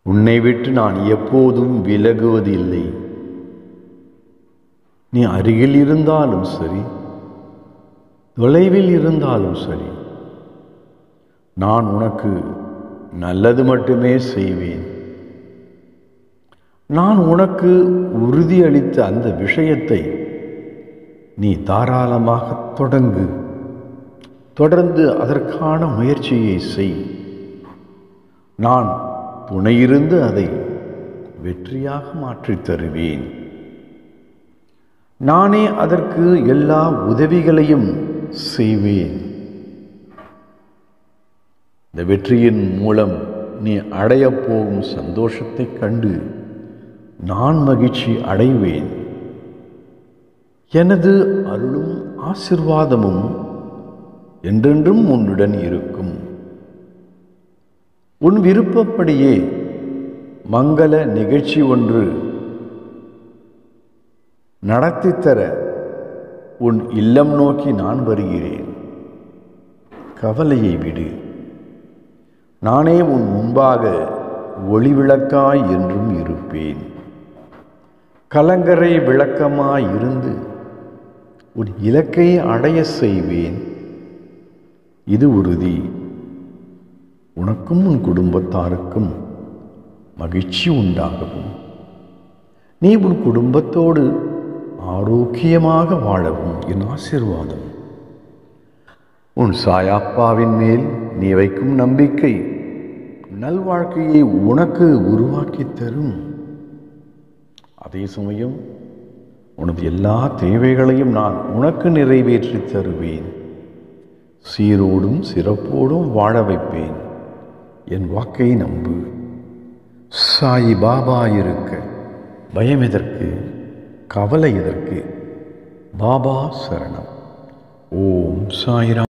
உன்னை விட்டு நான் எப்போதும் விலகுவதில்லை நீ அருகில் இருந்தாலும் சரி தொலைவில் இருந்தாலும் சரி நான் உனக்கு நல்லது மட்டுமே செய்வேன் நான் உனக்கு உறுதியளித்த அந்த விஷயத்தை நீ தாராளமாக தொடங்கு தொடர்ந்து அதற்கான முயற்சியை செய் நான் துணையிருந்து அதை வெற்றியாக மாற்றித் தருவேன் நானே அதற்கு எல்லா உதவிகளையும் செய்வேன் இந்த வெற்றியின் மூலம் நீ அடையப் போகும் சந்தோஷத்தைக் கண்டு நான் மகிழ்ச்சி அடைவேன் எனது அருளும் ஆசிர்வாதமும் என்றென்றும் உன்னுடன் இருக்கும் உன் விருப்பப்படியே மங்கள நிகழ்ச்சி ஒன்று நடத்தித்தர உன் இல்லம் நோக்கி நான் வருகிறேன் கவலையை விடு நானே உன் முன்பாக ஒளிவிளக்காய் என்றும் இருப்பேன் கலங்கரை விளக்கமாய் இருந்து உன் இலக்கை அடைய செய்வேன் இது உறுதி உனக்கும் உன் குடும்பத்தாருக்கும் மகிழ்ச்சி உண்டாகவும் நீ உன் குடும்பத்தோடு ஆரோக்கியமாக வாழவும் என் ஆசிர்வாதம் உன் சாயாப்பாவின் மேல் நீ வைக்கும் நம்பிக்கை நல்வாழ்க்கையை உனக்கு உருவாக்கித் தரும் அதே சமயம் உனது எல்லா தேவைகளையும் நான் உனக்கு நிறைவேற்றித் தருவேன் சீரோடும் சிறப்போடும் வாழ வைப்பேன் என் வாக்கை நம்பு சாயி பாபா இருக்க பயம் எதற்கு கவலை எதற்கு பாபா சரணம் ஓம் சாய்ராம்